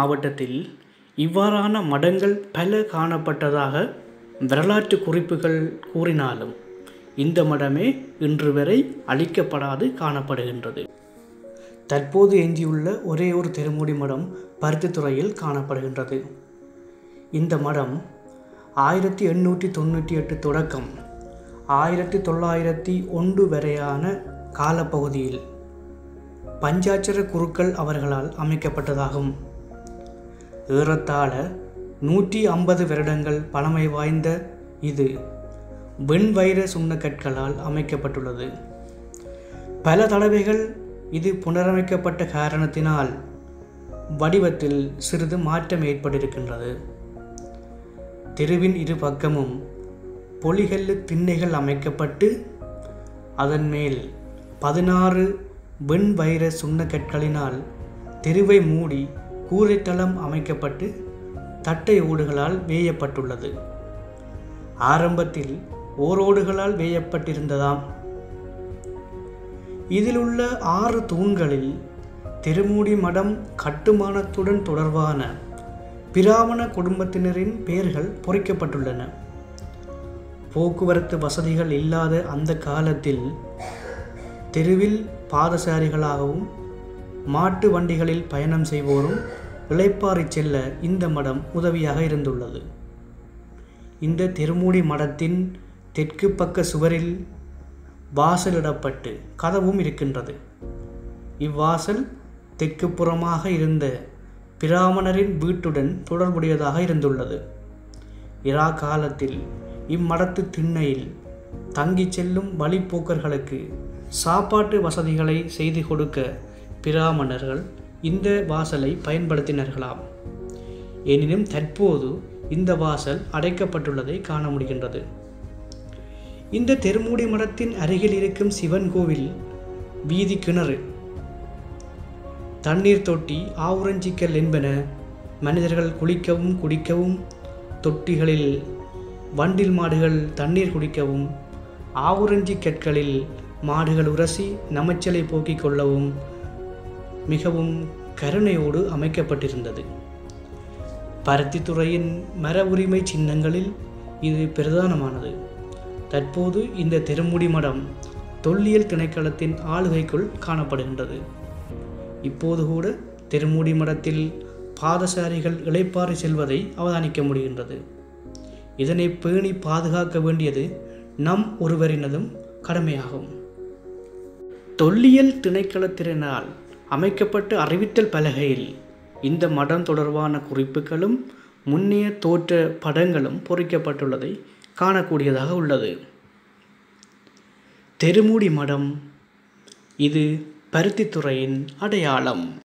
மாவட்டத்தில் இவ்வாறான மடங்கள் பல காணப்பட்டதாக வரலாற்று குறிப்புகள் கூறினாலும் இந்த மடமே இன்று வரை அழிக்கப்படாது காணப்படுகின்றது தற்போது எஞ்சியுள்ள ஒரே ஒரு திருமுடி மடம் பருத்தித்துறையில் காணப்படுகின்றது இந்த மடம் ஆயிரத்தி எண்ணூற்றி தொண்ணூற்றி எட்டு தொடக்கம் ஆயிரத்தி தொள்ளாயிரத்தி ஒன்று வரையான காலப்பகுதியில் பஞ்சாட்சர குருக்கள் அவர்களால் அமைக்கப்பட்டதாகும் ஏறத்தாழ நூற்றி ஐம்பது வருடங்கள் பழமை வாய்ந்த இது வெண்வைர சுண்ணக்கற்களால் அமைக்கப்பட்டுள்ளது பல தடவைகள் இது புனரமைக்கப்பட்ட காரணத்தினால் வடிவத்தில் சிறிது மாற்றம் ஏற்பட்டிருக்கின்றது தெருவின் இரு பக்கமும் பொலிகல்லு திண்ணைகள் அமைக்கப்பட்டு அதன் மேல் பதினாறு வெண் வைர சுண்ணக்கற்களினால் தெருவை மூடி கூரைத்தளம் அமைக்கப்பட்டு தட்டை ஓடுகளால் வேயப்பட்டுள்ளது ஆரம்பத்தில் ஓரோடுகளால் வேயப்பட்டிருந்ததாம் இதில் உள்ள ஆறு தூண்களில் திருமூடி மடம் கட்டுமானத்துடன் தொடர்பான பிராமண குடும்பத்தினரின் பெயர்கள் பொறிக்கப்பட்டுள்ளன போக்குவரத்து வசதிகள் இல்லாத அந்த காலத்தில் தெருவில் பாதசாரிகளாகவும் மாட்டு வண்டிகளில் பயணம் செய்வோரும் இளைப்பாறி செல்ல இந்த மடம் உதவியாக இருந்துள்ளது இந்த திருமூடி மடத்தின் தெற்கு பக்க சுவரில் வாசலிடப்பட்டு கதவும் இருக்கின்றது இவ்வாசல் தெற்கு புறமாக இருந்த பிராமணரின் வீட்டுடன் தொடர்புடையதாக இருந்துள்ளது இரா காலத்தில் இம்மடத்து திண்ணையில் தங்கிச் செல்லும் வழிப்போக்கர்களுக்கு சாப்பாட்டு வசதிகளை செய்து கொடுக்க பிராமணர்கள் இந்த வாசலை பயன்படுத்தினார்களாம் எனினும் தற்போது இந்த வாசல் அடைக்கப்பட்டுள்ளதை காண முடிகின்றது இந்த தெருமூடி மடத்தின் அருகில் இருக்கும் சிவன் கோவில் வீதி கிணறு தண்ணீர் தொட்டி ஆவுரஞ்சிக்கல் என்பன மனிதர்கள் குளிக்கவும் குடிக்கவும் தொட்டிகளில் வண்டில் மாடுகள் தண்ணீர் குடிக்கவும் ஆவுரஞ்சி கற்களில் மாடுகள் உரசி நமைச்சலை போக்கிக் கொள்ளவும் மிகவும் கருணையோடு அமைக்கப்பட்டிருந்தது பருத்தித்துறையின் மர உரிமை சின்னங்களில் இது பிரதானமானது தற்போது இந்த திருமுடி மடம் தொல்லியல் திணைக்களத்தின் ஆளுகைக்குள் காணப்படுகின்றது இப்போது கூட திருமுடி மடத்தில் பாதசாரிகள் இளைப்பாறி செல்வதை அவதானிக்க முடிகின்றது இதனை பேணி பாதுகாக்க வேண்டியது நம் ஒருவரினதும் கடமையாகும் தொல்லியல் திணைக்களத்தினால் அமைக்கப்பட்ட அறிவித்தல் பலகையில் இந்த மடம் தொடர்பான குறிப்புகளும் முன்னைய தோற்ற படங்களும் பொறிக்கப்பட்டுள்ளதை காணக்கூடியதாக உள்ளது தெருமூடி மடம் இது பருத்தித்துறையின் அடையாளம்